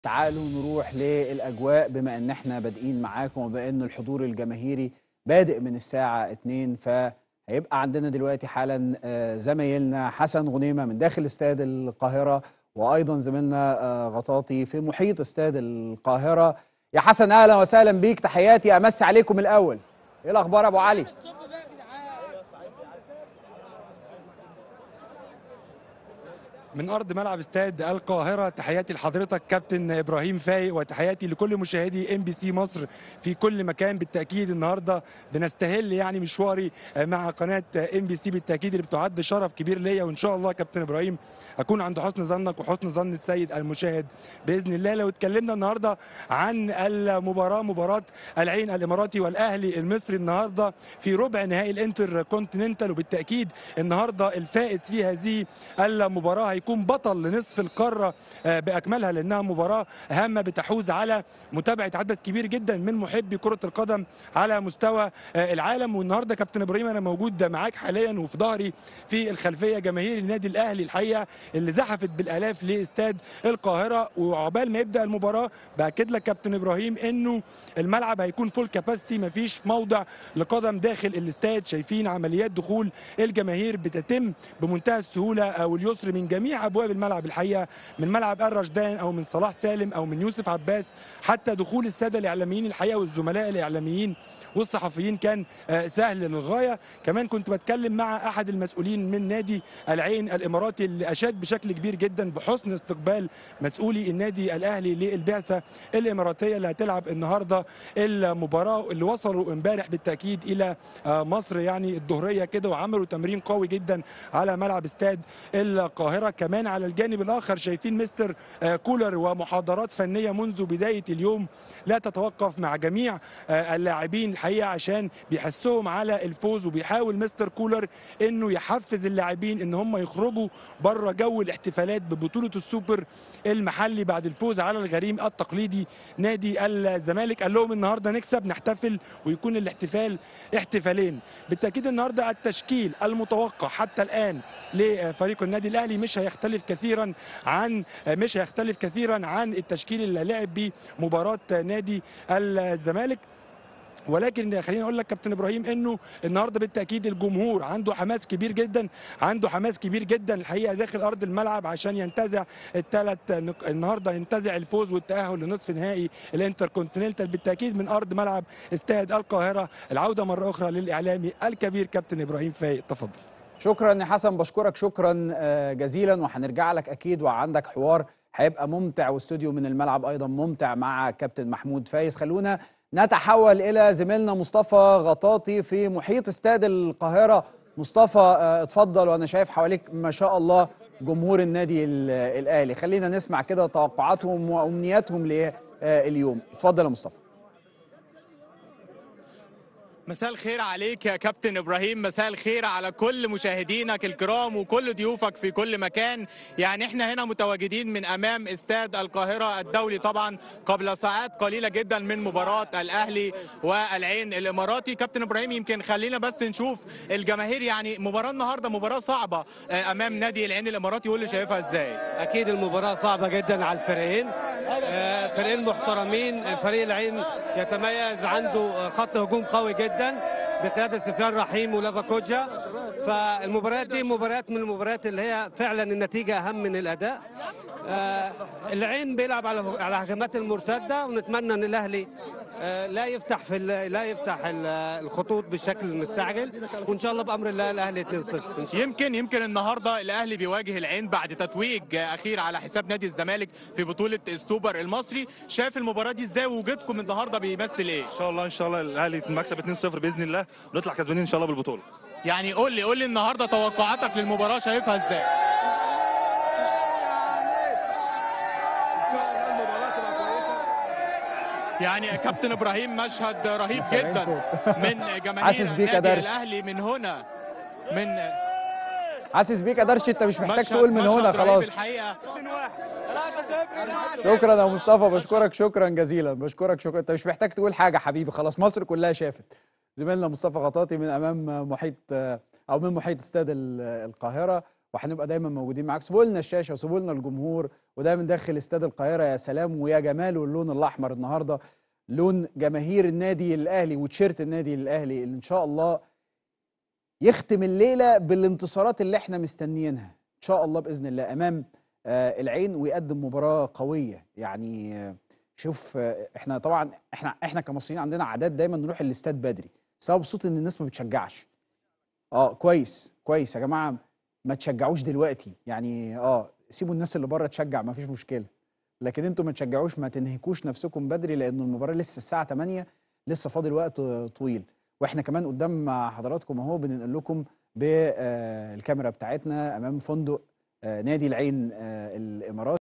تعالوا نروح للاجواء بما ان احنا بادئين معاكم وبما ان الحضور الجماهيري بادئ من الساعه 2 فهيبقى عندنا دلوقتي حالا آه، زمايلنا حسن غنيمه من داخل استاد القاهره وايضا زميلنا آه، غطاطي في محيط استاد القاهره يا حسن اهلا وسهلا بيك تحياتي امس عليكم الاول ايه الاخبار يا ابو علي من ارض ملعب استاد القاهره تحياتي لحضرتك كابتن ابراهيم فايق وتحياتي لكل مشاهدي ام بي سي مصر في كل مكان بالتاكيد النهارده بنستهل يعني مشواري مع قناه ام بي سي بالتاكيد اللي بتعد شرف كبير ليا وان شاء الله كابتن ابراهيم اكون عند حسن ظنك وحسن ظن السيد المشاهد باذن الله لو اتكلمنا النهارده عن المباراه مباراه العين الاماراتي والاهلي المصري النهارده في ربع نهائي الانتر كونتيننتال وبالتاكيد النهارده الفائز في هذه المباراه هيكون بطل لنصف القاره آه، باكملها لانها مباراه هامه بتحوز على متابعه عدد كبير جدا من محبي كره القدم على مستوى آه، العالم والنهارده كابتن ابراهيم انا موجود معاك حاليا وفي ظهري في الخلفيه جماهير النادي الاهلي الحقيقه اللي زحفت بالالاف لاستاد القاهره وعقبال ما يبدا المباراه باكد لك كابتن ابراهيم انه الملعب هيكون فول كاباسيتي مفيش موضع لقدم داخل الاستاد شايفين عمليات دخول الجماهير بتتم بمنتهى السهوله واليسر من جميع ابواب الملعب الحقيقه من ملعب الرشدان او من صلاح سالم او من يوسف عباس حتى دخول الساده الاعلاميين الحقيقه والزملاء الاعلاميين والصحفيين كان آه، سهل للغايه كمان كنت بتكلم مع احد المسؤولين من نادي العين الاماراتي اللي اشاد بشكل كبير جدا بحسن استقبال مسؤولي النادي الاهلي للبعثه الاماراتيه اللي هتلعب النهارده المباراه اللي وصلوا امبارح بالتاكيد الى آه، مصر يعني الظهريه كده وعملوا تمرين قوي جدا على ملعب استاد القاهره كمان على الجانب الاخر شايفين مستر آه، كولر ومحاضرات فنيه منذ بدايه اليوم لا تتوقف مع جميع آه، اللاعبين الحقيقه عشان بيحسهم على الفوز وبيحاول مستر كولر انه يحفز اللاعبين ان هم يخرجوا بره جو الاحتفالات ببطوله السوبر المحلي بعد الفوز على الغريم التقليدي نادي الزمالك قال لهم النهارده نكسب نحتفل ويكون الاحتفال احتفالين بالتاكيد النهارده التشكيل المتوقع حتى الان لفريق النادي الاهلي مش هيختلف كثيرا عن مش هيختلف كثيرا عن التشكيل اللي لعب بيه مباراه نادي الزمالك ولكن خليني اقول لك كابتن ابراهيم انه النهارده بالتاكيد الجمهور عنده حماس كبير جدا عنده حماس كبير جدا الحقيقه داخل ارض الملعب عشان ينتزع الثلاث النهارده ينتزع الفوز والتاهل لنصف نهائي الانتر كونتيننتال بالتاكيد من ارض ملعب استاد القاهره العوده مره اخرى للاعلامي الكبير كابتن ابراهيم فايق تفضل شكرا يا حسن بشكرك شكرا آه، جزيلا وهنرجع لك اكيد وعندك حوار هيبقى ممتع واستوديو من الملعب ايضا ممتع مع كابتن محمود فايز خلونا نتحول الى زميلنا مصطفى غطاطي في محيط استاد القاهره مصطفى آه، اتفضل وانا شايف حواليك ما شاء الله جمهور النادي ال- الاهلي خلينا نسمع كده توقعاتهم وامنياتهم لليوم اتفضل يا مصطفى مساء الخير عليك يا كابتن ابراهيم مساء الخير على كل مشاهدينك الكرام وكل ضيوفك في كل مكان يعني احنا هنا متواجدين من امام استاد القاهره الدولي طبعا قبل ساعات قليله جدا من مباراه الاهلي والعين الاماراتي كابتن ابراهيم يمكن خلينا بس نشوف الجماهير يعني مباراه النهارده مباراه صعبه آه، امام نادي العين الاماراتي واللي شايفها ازاي اكيد المباراه صعبه جدا على الفريقين آه، فريقين محترمين فريق العين يتميز عنده آه، خط هجوم قوي جدا بقياده سفيان رحيم ولافا كوجا فالمباريات دي مباريات من المباريات اللي هي فعلا النتيجه اهم من الاداء آه، العين بيلعب على على هجمات المرتده ونتمنى ان الاهلي آه، لا يفتح في ال- لا يفتح ال- الخطوط بالشكل المستعجل وان شاء الله بامر الله الاهلي 2-0 إن شاء الله. يمكن يمكن النهارده الاهلي بيواجه العين بعد تتويج اخير على حساب نادي الزمالك في بطوله السوبر المصري شايف المباراه دي ازاي ووجودكم النهارده بيمثل ايه ان شاء الله ان شاء الله الاهلي مكسب 2-0 باذن الله ونطلع كسبانين ان شاء الله بالبطوله يعني قول لي قول لي النهارده توقعاتك للمباراه شايفها ازاي يعني يا كابتن ابراهيم مشهد رهيب سامعين جدا صوت. من حاسس جماهير بيك يا النادي درش. الاهلي من هنا من حاسس بيك يا درش انت مش محتاج مشهد- تقول من مشهد هنا رهيب خلاص الحقيقه شكرا يا مصطفى بشكرك شكرا جزيلا بشكرك شكرا انت مش محتاج تقول حاجه حبيبي خلاص مصر كلها شافت زميلنا مصطفى غطاطي من امام محيط او من محيط استاد ال- القاهره وهنبقى دايما موجودين معاك سيبوا لنا الشاشه وسيبوا لنا الجمهور ودايما داخل استاد القاهره يا سلام ويا جماله اللون الاحمر النهارده لون جماهير النادي الاهلي وتيشيرت النادي الاهلي اللي ان شاء الله يختم الليله بالانتصارات اللي احنا مستنيينها ان شاء الله باذن الله امام آه العين ويقدم مباراه قويه يعني آه شوف آه احنا طبعا احنا احنا كمصريين عندنا عادات دايما نروح الاستاد بدري سبب صوت ان الناس ما بتشجعش اه كويس كويس يا جماعه ما تشجعوش دلوقتي يعني اه سيبوا الناس اللي بره تشجع ما فيش مشكله لكن انتوا ما تشجعوش ما تنهكوش نفسكم بدري لان المباراه لسه الساعه 8 لسه فاضل وقت آه، طويل واحنا كمان قدام حضراتكم اهو بننقل لكم بالكاميرا بتاعتنا امام فندق آه، نادي العين آه، الامارات